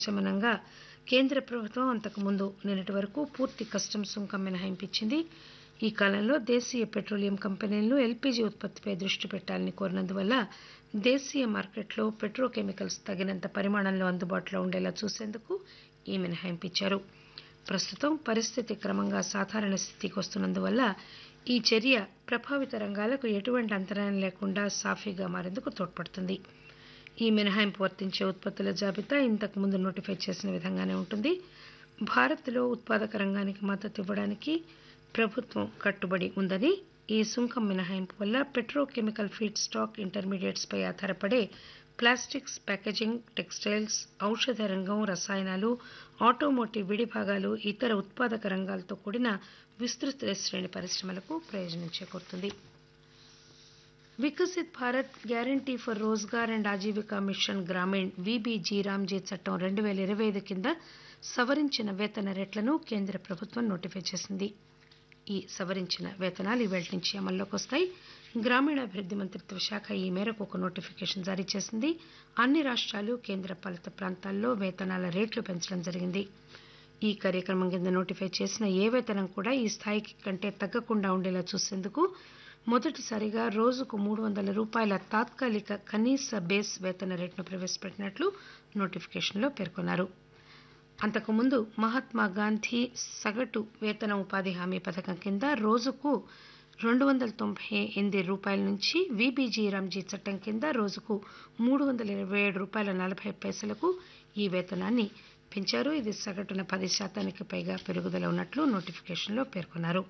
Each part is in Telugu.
ఉపశమనంగా కేంద్ర ప్రభుత్వం అంతకుముందు నిన్నటి వరకు పూర్తి కస్టమ్స్ సుంకం మినహాయింపు ఇచ్చింది ఈ కాలంలో దేశీయ పెట్రోలియం కంపెనీలను ఎల్పీజీ ఉత్పత్తిపై దృష్టి పెట్టాలని కోరినందువల్ల దేశీయ మార్కెట్లో పెట్రోకెమికల్స్ తగినంత పరిమాణంలో అందుబాటులో ఉండేలా చూసేందుకు ఈ మినహాయింపు ఇచ్చారు ప్రస్తుతం పరిస్థితి క్రమంగా సాధారణ స్థితికి వస్తున్నందువల్ల ఈ చర్య ప్రభావిత రంగాలకు ఎటువంటి అంతరాయం లేకుండా సాఫీగా మారేందుకు తోడ్పడుతుంది ఈ మినహాయింపు వర్తించే ఉత్పత్తుల జాబితా ఇంతకు ముందు నోటిఫై చేసిన విధంగానే ఉంటుంది భారత్లో ఉత్పాదక రంగానికి మద్దతు ఇవ్వడానికి ప్రభుత్వం కట్టుబడి ఉందని ఈ సుంకం మినహాయింపు వల్ల పెట్రోకెమికల్ ఫీడ్ స్టాక్ ఇంటర్మీడియట్స్ పై ఆధారపడే ప్లాస్టిక్స్ ప్యాకేజింగ్ టెక్స్టైల్స్ ఔషధ రంగం రసాయనాలు ఆటోమోటివ్ విడిభాగాలు ఇతర ఉత్పాదక రంగాలతో కూడిన విస్తృత శ్రేణి పరిశ్రమలకు ప్రయోజనం చేకూరుతుంది Viksit Bharat guarantee for Rozgar and Ajeevika mission Grameen VBG Ramji చట్టం రెండు వేల ఇరవై ఐదు కింద సవరించిన వేతన రేట్లను కేంద్ర ప్రభుత్వం నోటిఫై చేసింది ఈ సవరించిన వేతనాలు ఇవాళ నుంచి అమల్లోకి వస్తాయి గ్రామీణాభివృద్ది మంత్రిత్వ శాఖ ఈ మేరకు ఒక నోటిఫికేషన్ జారీ చేసింది అన్ని రాష్ట్రాలు కేంద్ర పాలిత ప్రాంతాల్లో వేతనాల రేట్లు పెంచడం జరిగింది ఈ కార్యక్రమం కింద నోటిఫై చేసిన ఏ వేతనం కూడా ఈ స్థాయికి కంటే తగ్గకుండా ఉండేలా చూసేందుకు మొదటిసారిగా రోజుకు మూడు వందల రూపాయల తాత్కాలిక కనీస బేస్ వేతన రేటును ప్రవేశపెట్టినట్లు నోటిఫికేషన్లో పేర్కొన్నారు అంతకుముందు మహాత్మా గాంధీ సగటు వేతన ఉపాధి హామీ పథకం కింద రోజుకు రెండు వందల తొంభై ఎనిమిది రూపాయల నుంచి విబీజీ రామ్జీ చట్టం కింద రోజుకు మూడు వందల ఇరవై ఏడు రూపాయల నలభై పైసలకు ఈ వేతనాన్ని పెంచారు ఇది సగటున పది శాతానికి పైగా పెరుగుదల ఉన్నట్లు నోటిఫికేషన్లో పేర్కొన్నారు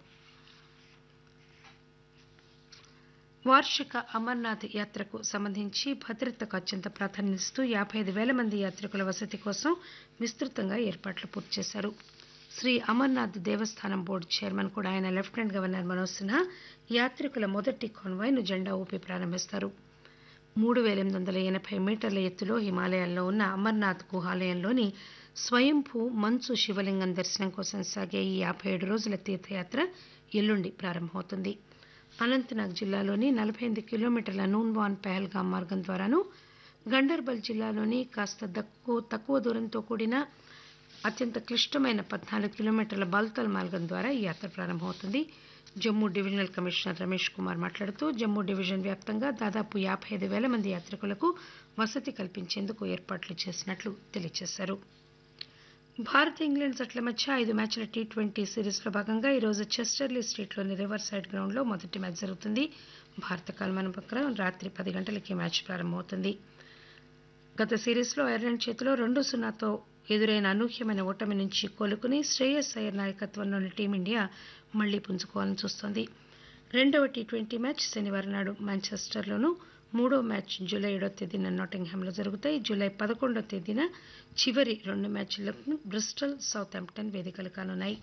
వార్షిక అమర్నాథ్ యాత్రకు సంబంధించి భద్రతకు అత్యంత ప్రాధాన్యతనిస్తూ యాభై ఐదు వేల మంది యాత్రికుల వసతి కోసం విస్తృతంగా ఏర్పాట్లు పూర్తి చేశారు శ్రీ అమర్నాథ్ దేవస్థానం బోర్డు చైర్మన్ కూడా ఆయన లెఫ్టినెంట్ గవర్నర్ మనోజ్ సిన్హా యాత్రికుల మొదటి కాన్వాయ్ను జెండా ఊపి ప్రారంభిస్తారు మూడు వేల ఎనిమిది వందల ఎనభై మీటర్ల ఎత్తులో హిమాలయాల్లో ఉన్న అమర్నాథ్ గుహాలయంలోని స్వయంభూ మంచు శివలింగం దర్శనం కోసం సాగే ఈ యాభై ఏడు రోజుల తీర్థయాత్ర ఎల్లుండి ప్రారంభమవుతుంది అనంతనాగ్ జిల్లాలోని నలభై ఎనిమిది కిలోమీటర్ల నూన్వాన్ పెహల్గాం మార్గం ద్వారాను గండర్బల్ జిల్లాలోని కాస్త తక్కువ తక్కువ దూరంతో కూడిన అత్యంత క్లిష్టమైన పద్నాలుగు కిలోమీటర్ల బాల్తల్ మార్గం ద్వారా ఈ యాత్ర ప్రారంభమవుతుంది జమ్మూ డివిజనల్ కమిషనర్ రమేష్ కుమార్ మాట్లాడుతూ జమ్మూ డివిజన్ వ్యాప్తంగా దాదాపు యాభై ఐదు వేల మంది యాత్రికులకు వసతి కల్పించేందుకు ఏర్పాట్లు చేసినట్లు తెలియజేశారు భారత్ ఇంగ్లాండ్ జట్ల మధ్య ఐదు మ్యాచ్ల టీ ట్వంటీ సిరీస్లో భాగంగా ఈరోజు చెస్టర్లీ స్ట్రీట్లోని రివర్ సైడ్ గ్రౌండ్లో మొదటి మ్యాచ్ జరుగుతుంది భారత కాలమానం ప్రకారం రాత్రి పది గంటలకి మ్యాచ్ ప్రారంభమవుతుంది గత సిరీస్లో ఐర్లాండ్ చేతిలో రెండు సున్నాతో ఎదురైన అనూహ్యమైన ఓటమి నుంచి కోలుకుని శ్రేయస్ అయ్యర్ నాయకత్వంలోని టీమిండియా మళ్లీ పుంజుకోవాలని చూస్తోంది రెండవ టీ ట్వంటీ మ్యాచ్ శనివారం నాడు మాంచెస్టర్లోనూ మూడో మ్యాచ్ జూలై ఏడో తేదీన నాటింగ్హామ్లో జరుగుతాయి జూలై పదకొండో తేదీన చివరి రెండు మ్యాచ్లకు బ్రిస్టల్ సౌత్ హాంప్టన్ వేదికలు కానున్నాయి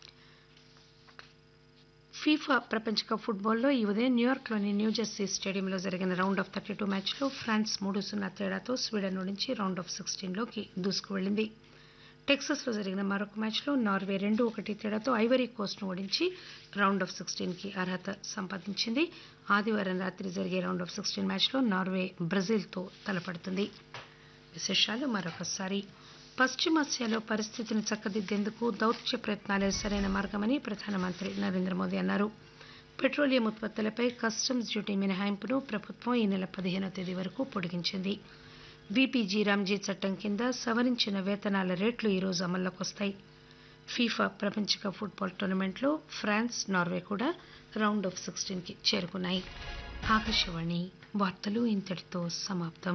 ఫీఫా ప్రపంచ కప్ ఫుట్బాల్లో ఈ ఉదయం న్యూయార్క్లోని న్యూజెర్సీ స్టేడియంలో జరిగిన రౌండ్ ఆఫ్ థర్టీ టూ మ్యాచ్లో ఫ్రాన్స్ మూడు సున్నా తేడాతో స్వీడన్ నుంచి రౌండ్ ఆఫ్ సిక్స్టీన్లోకి దూసుకువెళ్లింది టెక్సస్లో జరిగిన మరొక మ్యాచ్లో నార్వే రెండు ఒకటి తేడాతో ఐవరీ కోస్ట్ను ఓడించి రౌండ్ ఆఫ్ సిక్స్టీన్కి అర్హత సంపాదించింది ఆదివారం రాత్రి జరిగే రౌండ్ ఆఫ్ సిక్స్టీన్ మ్యాచ్లో నార్వే బ్రెజిల్తో తలపడుతుంది విశేషాలు మరొకసారి పశ్చిమాసియాలో పరిస్థితిని చక్కదిద్దేందుకు దౌత్య ప్రయత్నాలే సరైన మార్గమని ప్రధానమంత్రి నరేంద్ర మోదీ అన్నారు పెట్రోలియం ఉత్పత్తులపై కస్టమ్స్ డ్యూటీ మినహాయింపును ప్రభుత్వం ఈ నెల పదిహేనో తేదీ వరకు పొడిగించింది బీపీజీ రామ్జీ చట్టం కింద సవరించిన వేతనాల రేట్లు ఈరోజు అమల్లోకి వస్తాయి ఫీఫా ప్రపంచ కప్ ఫుట్బాల్ టోర్నమెంట్లో ఫ్రాన్స్ నార్వే కూడా రౌండ్ ఆఫ్ సిక్స్టీన్కి చేరుకున్నాయి ఆకాశవాణి వార్తలు ఇంతటితో సమాప్తం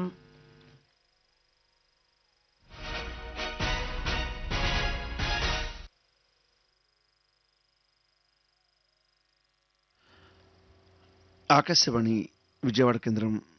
ఆకాశవాణి విజయవాడ కేంద్రం